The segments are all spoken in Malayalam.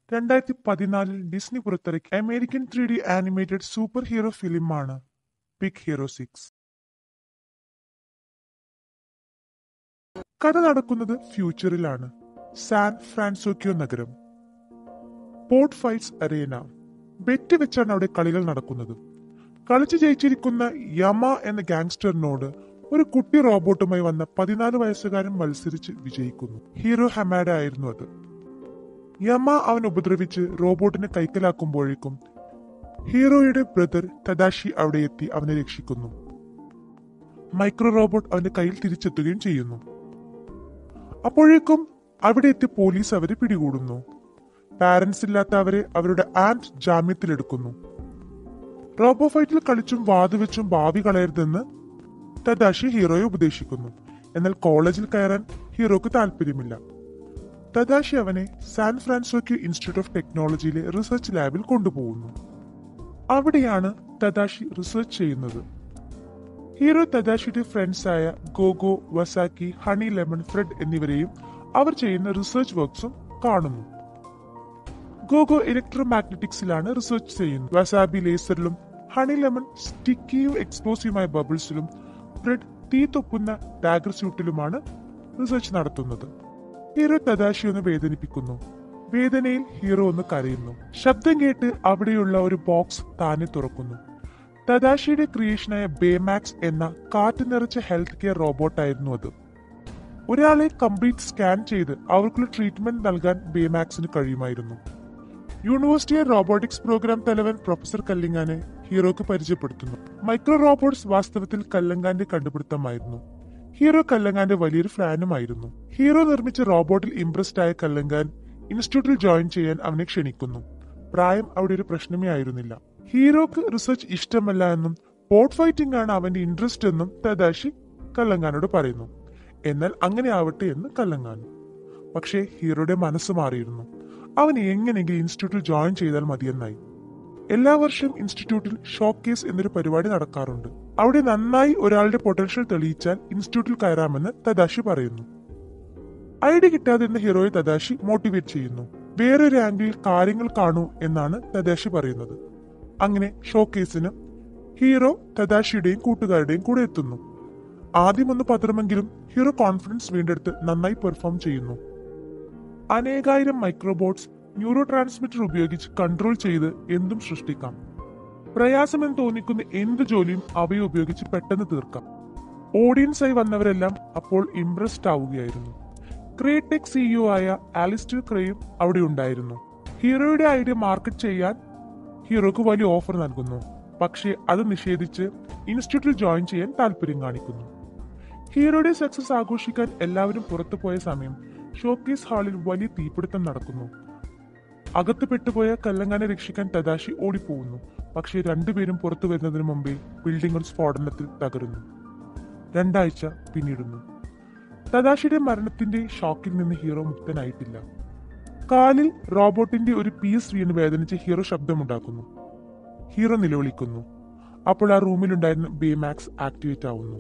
രണ്ടായിരത്തി പതിനാലിൽ ഡിസ്നി പുറത്തിറക്കിയ American three D animated super hero ഫിലിമാണ് ബിഗ് ഹീറോ സിക്സ് കഥ നടക്കുന്നത് ഫ്യൂച്ചറിലാണ് സാൻ ഫ്രാൻസോക്കിയോ നഗരം പോർട്ട് ഫൈറ്റ്സ് അരേന ബെറ്റ് വെച്ചാണ് അവിടെ കളികൾ നടക്കുന്നത് കളിച്ചു ജയിച്ചിരിക്കുന്ന യമ എന്ന ഗാങ്സ്റ്ററിനോട് ഒരു കുട്ടി റോബോട്ടുമായി വന്ന പതിനാല് വയസ്സുകാരൻ മത്സരിച്ച് വിജയിക്കുന്നു ഹീറോ ഹമാഡ ആയിരുന്നു അത് യമ അവൻ ഉപദ്രവിച്ച് റോബോട്ടിനെ കൈക്കലാക്കുമ്പോഴേക്കും ഹീറോയുടെ ബ്രദർ തദാഷി അവിടെ എത്തി അവനെ രക്ഷിക്കുന്നു മൈക്രോ റോബോട്ട് അവന്റെ കയ്യിൽ തിരിച്ചെത്തുകയും ചെയ്യുന്നു അപ്പോഴേക്കും അവിടെ എത്തി പോലീസ് അവരെ പിടികൂടുന്നു പാരന്റ്സ് ഇല്ലാത്ത അവരെ അവരുടെ ആൻഡ് ജാമ്യത്തിലെടുക്കുന്നു റോബോ ഫൈറ്റിൽ കളിച്ചും വാതുവെച്ചും ഭാവി കളയരുതെന്ന് തദാഷി ഹീറോയെ ഉപദേശിക്കുന്നു എന്നാൽ കോളേജിൽ കയറാൻ ഹീറോക്ക് താല്പര്യമില്ല തദാഷി അവനെ സാൻ ഫ്രാൻസിസ്കോ ഇൻസ്റ്റിറ്റ്യൂട്ട് ഓഫ് ടെക്നോളജിയിലെ റിസർച്ച് ലാബിൽ കൊണ്ടുപോകുന്നു അവിടെയാണ് തദാഷി റിസർച്ച് ചെയ്യുന്നത് ഹീറോ തദാഷിയുടെ ഫ്രണ്ട്സായ Gogo Wasabi Honey Lemon Fred എന്നിവരെയും അവർ ചെയ്യുന്ന റിസർച്ച് വർക്ക്സും കാണുന്നു ഗോഗോ ഇലക്ട്രോ മാഗ്നറ്റിക്സിലാണ് റിസർച്ച് ചെയ്യുന്നത് വസാബി ലേസറിലും ഹണി ലെമൺ സ്റ്റിക്കിയും എക്സ്പ്ലോസീവുമായ ബബിൾസിലും ഫ്രെഡ് തീ തൊപ്പുന്ന ഡാഗർ സ്യൂട്ടിലുമാണ് റിസർച്ച് നടത്തുന്നത് ഹീറോ തദാഷി ഒന്ന് വേദനിപ്പിക്കുന്നു വേദനയിൽ ഹീറോ ഒന്ന് കരയുന്നു ശബ്ദം കേട്ട് അവിടെയുള്ള ഒരു ബോക്സ് താനെ തുറക്കുന്നു തദാഷിയുടെ ക്രിയേഷനായ ബേമാക്സ് എന്ന കാറ്റ് നിറച്ച ഹെൽത്ത് കെയർ റോബോട്ടായിരുന്നു അത് ഒരാളെ കംപ്ലീറ്റ് സ്കാൻ ചെയ്ത് അവർക്കുള്ള ട്രീറ്റ്മെന്റ് നൽകാൻ ബേമാക്സിന് കഴിയുമായിരുന്നു യൂണിവേഴ്സിറ്റി റോബോട്ടിക്സ് പ്രോഗ്രാം തലവൻ പ്രൊഫസർ കല്ലിങ്ങാനെ ഹീറോക്ക് പരിചയപ്പെടുത്തുന്നു മൈക്രോ റോബോട്ട്സ് വാസ്തവത്തിൽ കല്ലങ്കാന്റെ കണ്ടുപിടുത്തമായിരുന്നു ഹീറോ കല്ലങ്കാന്റെ വലിയൊരു ഫാനുമായിരുന്നു ഹീറോ നിർമ്മിച്ച റോബോട്ടിൽ ഇംപ്രസ്ഡ് ആയ കല്ലങ്കാൻ ഇൻസ്റ്റിറ്റ്യൂട്ടിൽ ജോയിൻ ചെയ്യാൻ അവനെ ക്ഷണിക്കുന്നു പ്രായം അവിടെ ഒരു പ്രശ്നമേ ആയിരുന്നില്ല ഹീറോക്ക് റിസർച്ച് ഇഷ്ടമല്ല എന്നും പോട്ട് ഫൈറ്റിംഗ് ആണ് അവന്റെ ഇൻട്രസ്റ്റ് എന്നും തദാഷി കല്ലങ്കാനോട് പറയുന്നു എന്നാൽ അങ്ങനെ ആവട്ടെ എന്ന് കല്ലങ്കാനും പക്ഷേ ഹീറോയുടെ മനസ്സ് മാറിയിരുന്നു അവൻ എങ്ങനെയെങ്കിലും ഇൻസ്റ്റിറ്റ്യൂട്ടിൽ ജോയിൻ ചെയ്താൽ മതിയെന്നായി എല്ലാ വർഷവും ഇൻസ്റ്റിറ്റ്യൂട്ടിൽ ഷോക്ക് കേസ് എന്നൊരു പരിപാടി നടക്കാറുണ്ട് അവിടെ നന്നായി ഒരാളുടെ പൊട്ടൻഷ്യൽ തെളിയിച്ചാൽ ഇൻസ്റ്റിറ്റ്യൂട്ടിൽ കയറാമെന്ന് തദാഷി പറയുന്നു ഐഡിയ കിട്ടാതിരുന്ന ഹീറോയെ തദാഷി മോട്ടിവേറ്റ് ചെയ്യുന്നു വേറൊരു ആംഗിളിൽ കാര്യങ്ങൾ കാണൂ എന്നാണ് തദാഷി പറയുന്നത് അങ്ങനെ ഷോക്കേസിന് ഹീറോ തദാഷിയുടെയും കൂട്ടുകാരുടെയും കൂടെ എത്തുന്നു ആദ്യം ഒന്ന് പതറുമെങ്കിലും ഹീറോ കോൺഫിഡൻസ് വീണ്ടെടുത്ത് നന്നായി പെർഫോം ചെയ്യുന്നു അനേകായിരം മൈക്രോബോട്ട്സ് ന്യൂറോ ട്രാൻസ്മിറ്റർ ഉപയോഗിച്ച് കൺട്രോൾ ചെയ്ത് എന്തും സൃഷ്ടിക്കാം പ്രയാസമെന്ന് തോന്നിക്കുന്ന എന്ത് ജോലിയും അവയെ ഉപയോഗിച്ച് പെട്ടെന്ന് തീർക്കാം ഓഡിയൻസായി വന്നവരെല്ലാം അപ്പോൾ ഇംപ്രസ്ഡ് ആവുകയായിരുന്നു ക്രിയേടെക് സിഇഒ ആയ ആലിസ്റ്റർ ക്രേയും അവിടെ ഉണ്ടായിരുന്നു ഹീറോയുടെ ഐഡിയ മാർക്കറ്റ് ചെയ്യാൻ ഹീറോക്ക് വലിയ ഓഫർ നൽകുന്നു പക്ഷേ അത് നിഷേധിച്ച് ഇൻസ്റ്റിറ്റ്യൂട്ടിൽ ജോയിൻ ചെയ്യാൻ താല്പര്യം കാണിക്കുന്നു ഹീറോയുടെ സക്സസ് ആഘോഷിക്കാൻ എല്ലാവരും പുറത്തു പോയ സമയം ഷോക്കേസ് ഹാളിൽ വലിയ തീപിടുത്തം നടക്കുന്നു അകത്ത് പെട്ടുപോയ കല്ലങ്ങാനെ രക്ഷിക്കാൻ തദാഷി ഓടിപ്പോകുന്നു പക്ഷേ രണ്ടുപേരും പുറത്തു വരുന്നതിന് മുമ്പേ ബിൽഡിംഗ് ഒരു സ്ഫോടനത്തിൽ തകരുന്നു രണ്ടാഴ്ച പിന്നിടുന്നു തദാഷിയുടെ മരണത്തിന്റെ ഷോക്കിൽ നിന്ന് ഹീറോ മുക്തനായിട്ടില്ല കാലിൽ റോബോട്ടിന്റെ ഒരു പീസ് വീണ് വേദനിച്ച് ഹീറോ ശബ്ദമുണ്ടാക്കുന്നു ഹീറോ നിലവിളിക്കുന്നു അപ്പോൾ ആ റൂമിലുണ്ടായിരുന്ന ബേമാക്സ് ആക്ടിവേറ്റ് ആവുന്നു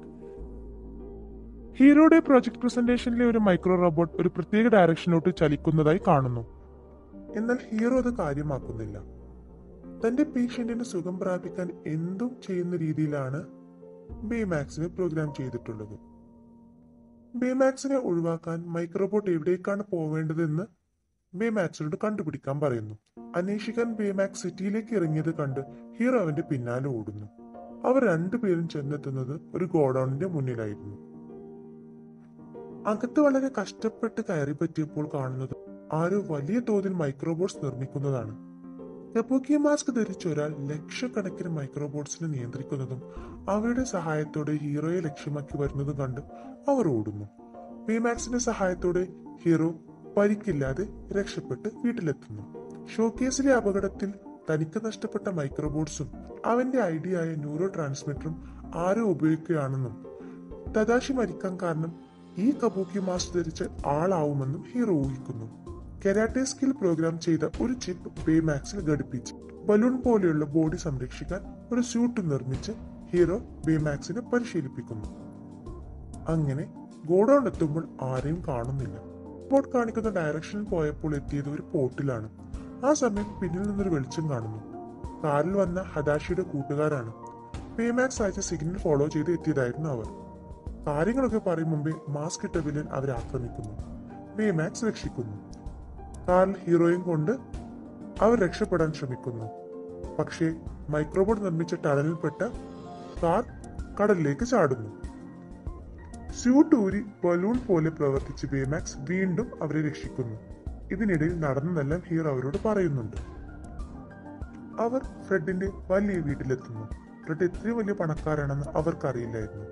ഹീറോയുടെ പ്രൊജക്ട് പ്രസന്റേഷനിലെ ഒരു മൈക്രോ റോബോട്ട് ഒരു പ്രത്യേക ഡയറക്ഷനിലോട്ട് ചലിക്കുന്നതായി കാണുന്നു എന്നാൽ ഹീറോ അത് കാര്യമാക്കുന്നില്ല തന്റെ പേഷ്യന്റിന് സുഖം പ്രാപിക്കാൻ എന്തും ചെയ്യുന്ന രീതിയിലാണ് ബേമാക്സിനെ പ്രോഗ്രാം ചെയ്തിട്ടുള്ളത് ബേമാക്സിനെ ഒഴിവാക്കാൻ മൈക്രോബോട്ട് എവിടേക്കാണ് പോവേണ്ടതെന്ന് ബേമാക്സിനോട് കണ്ടുപിടിക്കാൻ പറയുന്നു അന്വേഷിക്കാൻ ബേമാക്സ് സിറ്റിയിലേക്ക് ഇറങ്ങിയത് കണ്ട് ഹീറോ അവന്റെ പിന്നാലെ ഓടുന്നു അവർ രണ്ടുപേരും ചെന്നെത്തുന്നത് ഒരു ഗോഡൌണിന്റെ മുന്നിലായിരുന്നു അകത്ത് വളരെ കഷ്ടപ്പെട്ട് കയറി പറ്റിയപ്പോൾ കാണുന്നത് ആരോ വലിയ തോതിൽ മൈക്രോബോട്ട്സ് നിർമ്മിക്കുന്നതാണ് കബൂക്കി മാസ്ക് ധരിച്ച ഒരാൾ ലക്ഷക്കണക്കിന് മൈക്രോബോട്ട്സിനെ നിയന്ത്രിക്കുന്നതും അവയുടെ സഹായത്തോടെ ഹീറോയെ ലക്ഷ്യമാക്കി വരുന്നതും കണ്ട് അവർ ഓടുന്നു ബേമാക്സിന്റെ സഹായത്തോടെ ഹീറോ പരിക്കില്ലാതെ രക്ഷപ്പെട്ട് വീട്ടിലെത്തുന്നു ഷോക്കേസിലെ അപകടത്തിൽ തനിക്ക് നഷ്ടപ്പെട്ട മൈക്രോബോട്ട്സും അവന്റെ ഐഡിയ ആയ ന്യൂറോ ട്രാൻസ്മിറ്ററും ആരോ ഉപയോഗിക്കുകയാണെന്നും തദാഷി മരിക്കാൻ കാരണം ഈ കബൂക്കി മാസ്ക് ധരിച്ച ആളാവുമെന്നും ഹീറോ ഊഹിക്കുന്നു കെരാട്ടെ സ്കിൽ പ്രോഗ്രാം ചെയ്ത ഒരു ചിപ്പ് ബേമാക്സിൽ ഘടിപ്പിച്ച് ബലൂൺ പോലെയുള്ള ബോഡി സംരക്ഷിക്കാൻ ഒരു സ്യൂട്ട് നിർമ്മിച്ച് ഹീറോ ബേമാക്സിനെ പരിശീലിപ്പിക്കുന്നു അങ്ങനെ ഗോഡൌൺ എത്തുമ്പോൾ ആരെയും കാണുന്നില്ല ബോട്ട് കാണിക്കുന്ന ഡയറക്ഷനിൽ പോയപ്പോൾ എത്തിയത് ഒരു പോർട്ടിലാണ് ആ സമയം പിന്നിൽ നിന്നൊരു വെളിച്ചം കാണുന്നു കാറിൽ വന്ന ഹദാഷിയുടെ കൂട്ടുകാരാണ് പേമാക്സ് അയച്ച സിഗ്നൽ ഫോളോ ചെയ്ത് എത്തിയതായിരുന്നു അവർ കാര്യങ്ങളൊക്കെ പറയും മുമ്പേ മാസ്ക് ഇട്ട വില്ലൻ അവരെ ആക്രമിക്കുന്നു പേമാക്സ് രക്ഷിക്കുന്നു കാറിൽ ഹീറോയും കൊണ്ട് അവർ രക്ഷപ്പെടാൻ ശ്രമിക്കുന്നു പക്ഷേ മൈക്രോബോട്ട് നിർമ്മിച്ച ടണലിൽപ്പെട്ട കാർ കടലിലേക്ക് ചാടുന്നു സ്യൂട്ട് ഊരി ബലൂൺ പോലെ പ്രവർത്തിച്ച് ബേമാക്സ് വീണ്ടും അവരെ രക്ഷിക്കുന്നു ഇതിനിടയിൽ നടന്നതെല്ലാം ഹീറോ അവരോട് പറയുന്നുണ്ട് അവർ ഫ്രെഡിന്റെ വലിയ വീട്ടിലെത്തുന്നു ഫ്രെഡ് എത്രയും വലിയ പണക്കാരാണെന്ന് അവർക്കറിയില്ലായിരുന്നു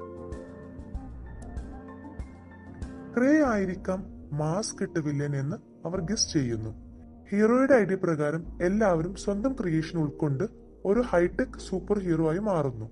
ക്രേ ആയിരിക്കാം മാസ്ക് ഇട്ട വില്ലൻ എന്ന് അവർ ഗസ് ചെയ്യുന്നു ഹീറോയുടെ ഐഡിയ പ്രകാരം എല്ലാവരും സ്വന്തം ക്രിയേഷൻ ഉൾക്കൊണ്ട് ഒരു ഹൈടെക് സൂപ്പർ ഹീറോ ആയി മാറുന്നു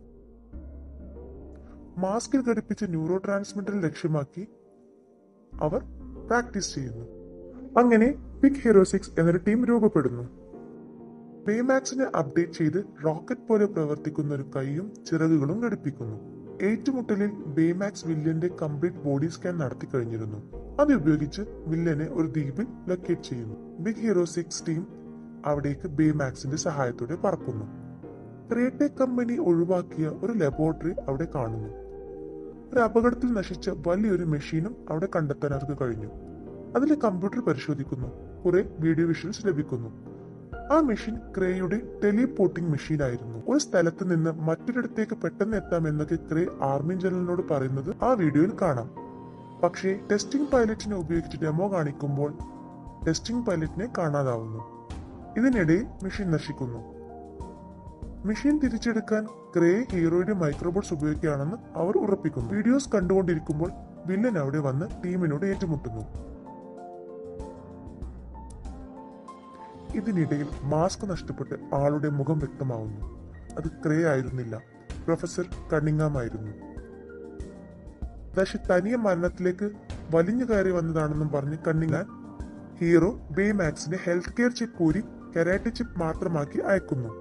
മാസ്കിൽ ഘടിപ്പിച്ച ന്യൂറോ ട്രാൻസ്മിറ്റർ ലക്ഷ്യമാക്കി അവർ പ്രാക്ടീസ് ചെയ്യുന്നു അങ്ങനെ ബിഗ് ഹീറോ സിക്സ് എന്നൊരു ടീം രൂപപ്പെടുന്നു പേമാക്സിനെ അപ്ഡേറ്റ് ചെയ്ത് റോക്കറ്റ് പോലെ പ്രവർത്തിക്കുന്ന ഒരു കൈയും ചിറകുകളും ഘടിപ്പിക്കുന്നു ഏറ്റുമുട്ടലിൽ ബേമാക്സ് വില്ലന്റെ കംപ്ലീറ്റ് ബോഡി സ്കാൻ നടത്തി കഴിഞ്ഞിരുന്നു അത് ഉപയോഗിച്ച് വില്ലനെ ഒരു ദ്വീപിൽ ലൊക്കേറ്റ് ചെയ്യുന്നു ബിഗ് ഹീറോ സിക്സ് ടീം അവിടേക്ക് ബേമാക്സിന്റെ സഹായത്തോടെ പറക്കുന്നു ക്രിയേറ്റെക് കമ്പനി ഒഴിവാക്കിയ ഒരു ലബോറട്ടറി അവിടെ കാണുന്നു ഒരു അപകടത്തിൽ നശിച്ച വലിയൊരു മെഷീനും അവിടെ കണ്ടെത്താൻ അവർക്ക് കഴിഞ്ഞു അതിലെ കമ്പ്യൂട്ടർ പരിശോധിക്കുന്നു കുറെ വീഡിയോ വിഷ്വൽസ് ലഭിക്കുന്നു ആ മെഷീൻ ക്രേയുടെ ടെലിപോർട്ടിംഗ് മെഷീൻ ആയിരുന്നു ഒരു സ്ഥലത്ത് നിന്ന് മറ്റൊരിടത്തേക്ക് പെട്ടെന്ന് എത്താം എന്നൊക്കെ ക്രേ ആർമി ജനറലിനോട് പറയുന്നത് ആ വീഡിയോയിൽ കാണാം പക്ഷേ ടെസ്റ്റിംഗ് പൈലറ്റിനെ ഉപയോഗിച്ച് ഡെമോ കാണിക്കുമ്പോൾ ടെസ്റ്റിംഗ് പൈലറ്റിനെ കാണാതാവുന്നു ഇതിനിടയിൽ മെഷീൻ നശിക്കുന്നു മെഷീൻ തിരിച്ചെടുക്കാൻ ക്രേ ഹീറോയുടെ മൈക്രോബോട്ട്സ് ഉപയോഗിക്കുകയാണെന്ന് അവർ ഉറപ്പിക്കുന്നു വീഡിയോസ് കണ്ടുകൊണ്ടിരിക്കുമ്പോൾ വില്ലൻ അവിടെ വന്ന് ടീമിനോട് ഏറ്റുമുട്ടുന്നു ഇതിനിടയിൽ മാസ്ക് നഷ്ടപ്പെട്ട് ആളുടെ മുഖം വ്യക്തമാവുന്നു അത് ക്രേ ആയിരുന്നില്ല പ്രൊഫസർ കണ്ണിങ്ങാം ആയിരുന്നു പക്ഷെ തനിയെ മരണത്തിലേക്ക് വലിഞ്ഞു കയറി വന്നതാണെന്നും പറഞ്ഞ് കണ്ണിങ്ങാൻ ഹീറോ ബേമാക്സിനെ ഹെൽത്ത് കെയർ ചിപ്പ് ഊരി കരാട്ടെ ചിപ്പ് മാത്രമാക്കി അയക്കുന്നു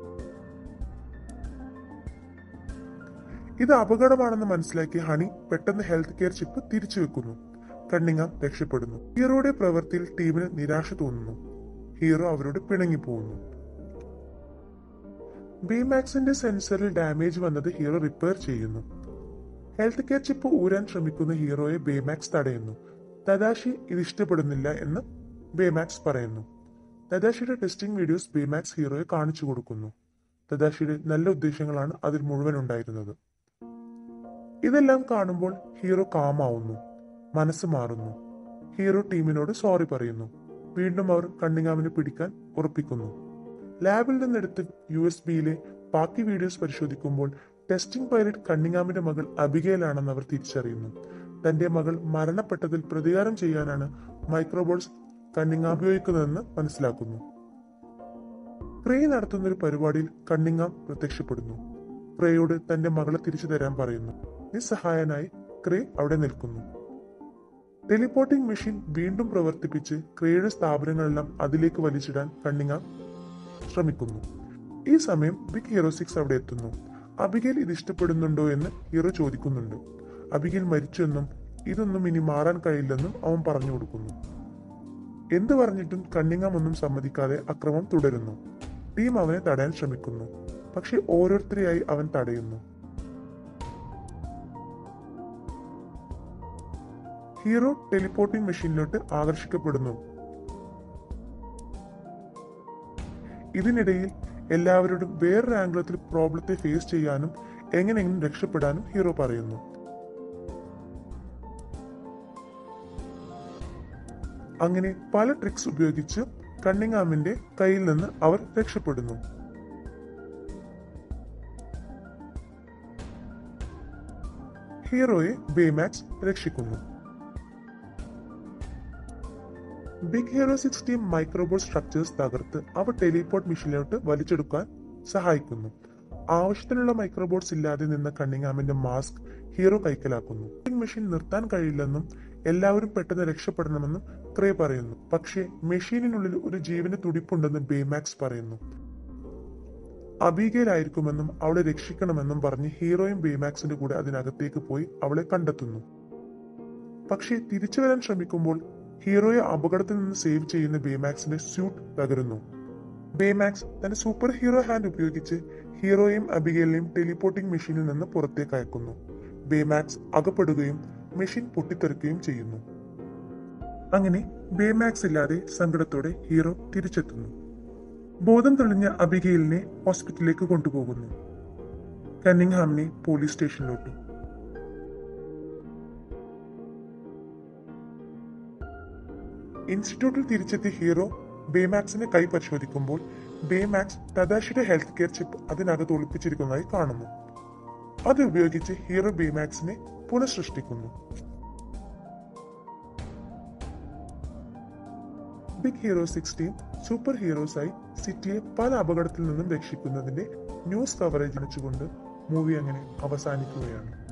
ഇത് അപകടമാണെന്ന് മനസ്സിലാക്കി ഹണി പെട്ടെന്ന് ഹെൽത്ത് കെയർ ചിപ്പ് തിരിച്ചു വെക്കുന്നു കണ്ണിങ്ങാം രക്ഷപ്പെടുന്നു ഹീറോയുടെ പ്രവൃത്തിയിൽ ടീമിന് നിരാശ തോന്നുന്നു ഹീറോ അവരോട് പിണങ്ങി പോകുന്നു ബിമാക്സിന്റെ സെൻസറിൽ ഡാമേജ് വന്നത് ഹീറോ റിപ്പയർ ചെയ്യുന്നു ഹെൽത്ത് കെയർ ചിപ്പ് ഊരാൻ ശ്രമിക്കുന്ന ഹീറോയെ ബേമാക്സ് തടയുന്നു തദാഷി ഇത് ഇഷ്ടപ്പെടുന്നില്ല എന്ന് ബേമാക്സ് പറയുന്നു തദാഷിയുടെ ടെസ്റ്റിംഗ് വീഡിയോസ് ബേമാക്സ് ഹീറോയെ കാണിച്ചു കൊടുക്കുന്നു തദാഷിയുടെ നല്ല ഉദ്ദേശങ്ങളാണ് അതിൽ മുഴുവൻ ഉണ്ടായിരുന്നത് ഇതെല്ലാം കാണുമ്പോൾ ഹീറോ കാമാവുന്നു മനസ്സ് മാറുന്നു ഹീറോ ടീമിനോട് സോറി പറയുന്നു വീണ്ടും അവർ കണ്ണിങ്ങാമിനെ പിടിക്കാൻ ഉറപ്പിക്കുന്നു ലാബിൽ നിന്നെടുത്ത് യു എസ് ബിയിലെ ബാക്കി വീഡിയോസ് പരിശോധിക്കുമ്പോൾ ടെസ്റ്റിംഗ് പൈലറ്റ് കണ്ണിങ്ങാമിന്റെ മകൾ അബിഗയിലാണെന്ന് അവർ തിരിച്ചറിയുന്നു തന്റെ മകൾ മരണപ്പെട്ടതിൽ പ്രതികാരം ചെയ്യാനാണ് മൈക്രോബോട്സ് കണ്ണിങ്ങാം ഉപയോഗിക്കുന്നതെന്ന് മനസ്സിലാക്കുന്നു ക്രേ നടത്തുന്ന ഒരു പരിപാടിയിൽ കണ്ണിങ്ങാം പ്രത്യക്ഷപ്പെടുന്നു ക്രേയോട് തന്റെ മകളെ തിരിച്ചു തരാൻ പറയുന്നു നിസ്സഹായനായി ക്രേ അവിടെ നിൽക്കുന്നു ടെലിപ്പോർട്ടിംഗ് മെഷീൻ വീണ്ടും പ്രവർത്തിപ്പിച്ച് ക്രേയുടെ സ്ഥാപനങ്ങളെല്ലാം അതിലേക്ക് വലിച്ചിടാൻ കണ്ണിങ്ങാം ശ്രമിക്കുന്നു ഈ സമയം ബിഗ് ഹീറോ സിക്സ് അവിടെ എത്തുന്നു അബിഗേൽ ഇത് ഇഷ്ടപ്പെടുന്നുണ്ടോ എന്ന് ഹീറോ ചോദിക്കുന്നുണ്ട് അബിഗേൽ മരിച്ചെന്നും ഇതൊന്നും ഇനി മാറാൻ കഴിയില്ലെന്നും അവൻ പറഞ്ഞു കൊടുക്കുന്നു എന്തു പറഞ്ഞിട്ടും കണ്ണിങ്ങാം ഒന്നും സമ്മതിക്കാതെ അക്രമം തുടരുന്നു ടീം അവനെ തടയാൻ ശ്രമിക്കുന്നു പക്ഷെ ഓരോരുത്തരെയായി അവൻ തടയുന്നു ഹീറോ ടെലിപ്പോർട്ടിംഗ് മെഷീനിലോട്ട് ആകർഷിക്കപ്പെടുന്നു ഇതിനിടയിൽ എല്ലാവരോടും വേറൊരു ആംഗിളത്തിൽ പ്രോബ്ലത്തെ ഫേസ് ചെയ്യാനും എങ്ങനെയെങ്കിലും രക്ഷപ്പെടാനും ഹീറോ പറയുന്നു അങ്ങനെ പല ട്രിക്സ് ഉപയോഗിച്ച് കണ്ണിങ്ങാമിന്റെ കയ്യിൽ നിന്ന് അവർ രക്ഷപ്പെടുന്നു ഹീറോയെ ബേമാക്സ് രക്ഷിക്കുന്നു big hero six team microbot structures തകർത്ത് അവ ടെലിപോർട്ട് മെഷീനിലോട്ട് വലിച്ചെടുക്കാൻ സഹായിക്കുന്നു ആവശ്യത്തിനുള്ള മൈക്രോബോട്ട്സ് ഇല്ലാതെ നിന്ന കണ്ണിങ്ങാമിന്റെ മാസ്ക് ഹീറോ കൈക്കലാക്കുന്നു മെഷീൻ നിർത്താൻ കഴിയില്ലെന്നും എല്ലാവരും പെട്ടെന്ന് രക്ഷപ്പെടണമെന്നും ക്രേ പറയുന്നു പക്ഷേ മെഷീനിനുള്ളിൽ ഒരു ജീവന് തുടിപ്പുണ്ടെന്ന് ബേമാക്സ് പറയുന്നു അബീഗയിലായിരിക്കുമെന്നും അവളെ രക്ഷിക്കണമെന്നും പറഞ്ഞ് ഹീറോയും ബേമാക്സിന്റെ കൂടെ അതിനകത്തേക്ക് പോയി അവളെ കണ്ടെത്തുന്നു പക്ഷേ തിരിച്ചു വരാൻ ശ്രമിക്കുമ്പോൾ ഹീറോയെ അപകടത്തിൽ നിന്ന് സേവ് ചെയ്യുന്ന ബേമാക്സിന്റെ സ്യൂട്ട് തകരുന്നു ബേമാക്സ് തന്റെ സൂപ്പർ ഹീറോ ഹാൻഡ് ഉപയോഗിച്ച് ഹീറോയും അബിഗേലിനെയും ടെലിപ്പോർട്ടിംഗ് മെഷീനിൽ നിന്ന് പുറത്തേക്ക് അയക്കുന്നു ബേമാക്സ് അകപ്പെടുകയും മെഷീൻ പൊട്ടിത്തെറിക്കുകയും ചെയ്യുന്നു അങ്ങനെ ബേമാക്സ് ഇല്ലാതെ സങ്കടത്തോടെ ഹീറോ തിരിച്ചെത്തുന്നു ബോധം തെളിഞ്ഞ അബിഗെയിലിനെ ഹോസ്പിറ്റലിലേക്ക് കൊണ്ടുപോകുന്നു കന്നിങ്ഹാമിനെ പോലീസ് സ്റ്റേഷനിലോട്ട് ഇൻസ്റ്റിറ്റ്യൂട്ടിൽ തിരിച്ചെത്തിയ ഹീറോ ബേമാക്സിന്റെ കൈ പരിശോധിക്കുമ്പോൾ ബേമാക്സ് തദാഷിയുടെ ഹെൽത്ത് കെയർ ചിപ്പ് അതിനകത്ത് ഒളിപ്പിച്ചിരിക്കുന്നതായി കാണുന്നു അത് ഉപയോഗിച്ച് ഹീറോ ബേമാക്സിനെ പുനഃസൃഷ്ടിക്കുന്നു ബിഗ് ഹീറോ സിക്സ്റ്റീൻ സൂപ്പർ ഹീറോസായി സിറ്റിയെ പല അപകടത്തിൽ നിന്നും രക്ഷിക്കുന്നതിന്റെ ന്യൂസ് കവറേജ് അണിച്ചുകൊണ്ട് മൂവി അങ്ങനെ അവസാനിക്കുകയാണ്